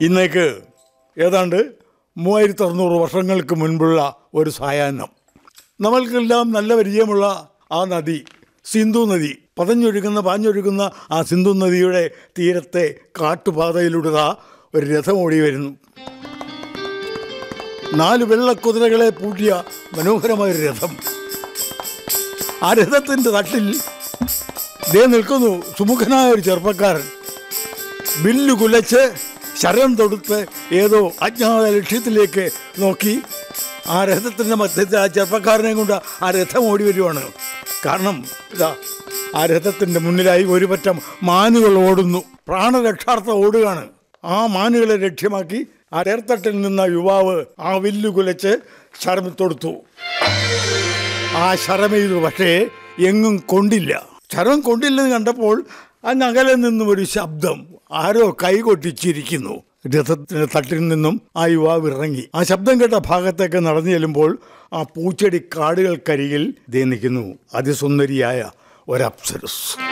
ഇന്നേക്ക് ഏതാണ്ട് മൂവായിരത്തി അറുന്നൂറ് വർഷങ്ങൾക്ക് മുൻപുള്ള ഒരു സായാഹ്നം നമ്മൾക്കെല്ലാം നല്ല പരിചയമുള്ള ആ നദി സിന്ധു നദി പതഞ്ഞൊഴുകുന്ന പാഞ്ഞൊഴുകുന്ന ആ സിന്ധു നദിയുടെ തീരത്തെ കാട്ടുപാതയിലൂടെ ദാ ഒരു രഥം ഓടി വരുന്നു നാല് വെള്ളക്കുതിരകളെ പൂട്ടിയ മനോഹരമായ ഒരു രഥം ആ രഥത്തിൻ്റെ തട്ടിൽ ദേ നിൽക്കുന്നു സുമുഖനായ ഒരു ചെറുപ്പക്കാരൻ ബില്ല് കുലച്ച് ശരം തൊടുത്ത് ഏതോ അജ്ഞാത ലക്ഷ്യത്തിലേക്ക് നോക്കി ആ രഥത്തിൻ്റെ മധ്യത്തിൽ ആ ചെറുപ്പക്കാരനെ കൊണ്ട് ആ രഥം ഓടി വരുവാണ് കാരണം ഇതാ ആ രഥത്തിൻ്റെ മുന്നിലായി ഒരു പറ്റം മാനുകൾ ഓടുന്നു പ്രാണരക്ഷാർത്ഥം ഓടുകയാണ് ആ മാനുകളെ ലക്ഷ്യമാക്കി ആ രേർത്തട്ടിൽ നിന്ന യുവാവ് ആ വില്ല് കുലച്ച് ശരം തൊടുത്തു ആ ശരമെയ്തു പക്ഷേ എങ്ങും കൊണ്ടില്ല ശരം കൊണ്ടില്ലെന്ന് കണ്ടപ്പോൾ അങ്ങ് അകലെ നിന്നും ഒരു ശബ്ദം ആരോ കൈകൊട്ടിച്ചിരിക്കുന്നു രഥത്തിന്റെ തട്ടിൽ നിന്നും ആ യുവാവ് ഇറങ്ങി ആ ശബ്ദം കേട്ട ഭാഗത്തേക്ക് നടന്നു ചെല്ലുമ്പോൾ ആ പൂച്ചെടി കാടുകൾക്കരികിൽ ദേ നിൽക്കുന്നു അതിസുന്ദരിയായ ഒരപ്സരസ്